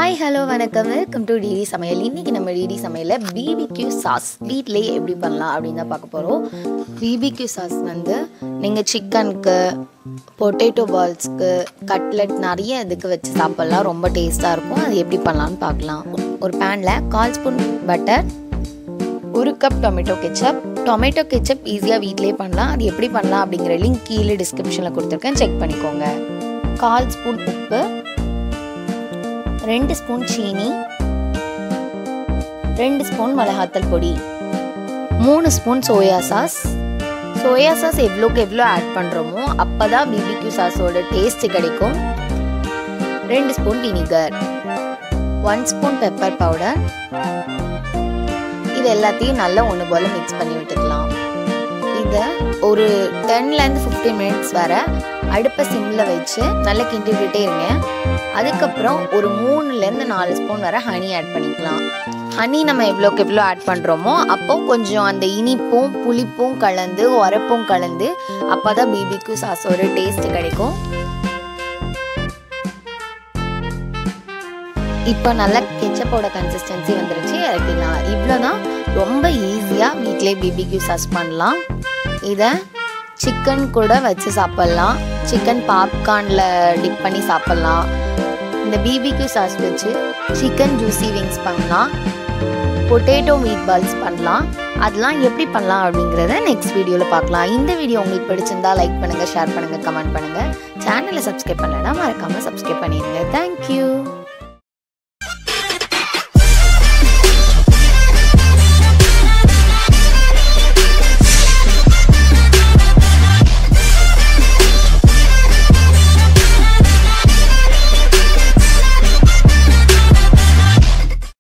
hi hello வணக்கம் welcome to DD சமையல் இன்றைக்கி நம்ம டிடி சமையலில் பிபிக்யூ சாஸ் வீட்டிலேயே எப்படி பண்ணலாம் அப்படின்னு தான் பார்க்க போகிறோம் பிபிக்யூ சாஸ் வந்து நீங்கள் சிக்கனுக்கு பொட்டேட்டோ பால்ஸ்க்கு கட்லெட் நிறைய இதுக்கு வச்சு சாப்பிட்லாம் ரொம்ப டேஸ்ட்டாக இருக்கும் அது எப்படி பண்ணலான்னு பார்க்கலாம் ஒரு பேனில் கால் ஸ்பூன் பட்டர் ஒரு cup tomato ketchup tomato ketchup ஈஸியாக வீட்டிலே பண்ணலாம் அது எப்படி பண்ணலாம் அப்படிங்கிற லிங்க் கீழே டிஸ்கிரிப்ஷனில் கொடுத்துருக்கேன் செக் பண்ணிக்கோங்க கால் ஸ்பூன் உப்பு ரெண்டு ஸ்பூன் சீனி ரெண்டு ஸ்பூன் மிளகாத்தல் பொடி மூணு spoon soya sauce soya sauce எவ்வளோக்கு எவ்வளோ ஆட் பண்ணுறோமோ அப்போ தான் பிபிக்யூ சாஸோட டேஸ்ட் கிடைக்கும் ரெண்டு spoon vinegar one spoon pepper powder இது எல்லாத்தையும் நல்லா ஒன்று போல் மிக்ஸ் பண்ணி விட்டுக்கலாம் இதை ஒரு டென்லேருந்து ஃபிஃப்டீன் மினிட்ஸ் வர அடுப்பை சிம்மில் வச்சு நல்லா கிண்டி விட்டுட்டே இருங்க அதுக்கப்புறம் ஒரு மூணுலேருந்து நாலு ஸ்பூன் வர ஹனி ஆட் பண்ணிக்கலாம் ஹனி நம்ம எவ்வளோக்கு எவ்வளோ ஆட் பண்ணுறோமோ அப்போ கொஞ்சம் அந்த இனிப்பும் புளிப்பும் கலந்து உரப்பும் கலந்து அப்போ தான் பிபிக்கு சாஸோட டேஸ்ட் கிடைக்கும் இப்போ நல்லா கெச்சப்போட கன்சிஸ்டன்சி வந்துருச்சு இறக்கிடலாம் இவ்வளோ தான் ரொம்ப ஈஸியாக வீட்டிலே பிபிக்யூ சாஸ் பண்ணலாம் இதை சிக்கன் கூட வச்சு சாப்பிட்லாம் சிக்கன் பாப்கார்னில் டிப் பண்ணி சாப்பிட்லாம் இந்த பிபிக்யூ சாஸ் வச்சு சிக்கன் ஜூசி விங்ஸ் பண்ணலாம் பொட்டேட்டோ மீட் பால்ஸ் பண்ணலாம் அதெல்லாம் எப்படி பண்ணலாம் அப்படிங்கிறத நெக்ஸ்ட் வீடியோவில் பார்க்கலாம் இந்த வீடியோ உங்களுக்கு பிடிச்சிருந்தா லைக் பண்ணுங்கள் ஷேர் பண்ணுங்கள் கமெண்ட் பண்ணுங்கள் சேனலை சப்ஸ்கிரைப் பண்ணலைன்னா மறக்காமல் சப்ஸ்கிரைப் பண்ணிடுங்க தேங்க்யூ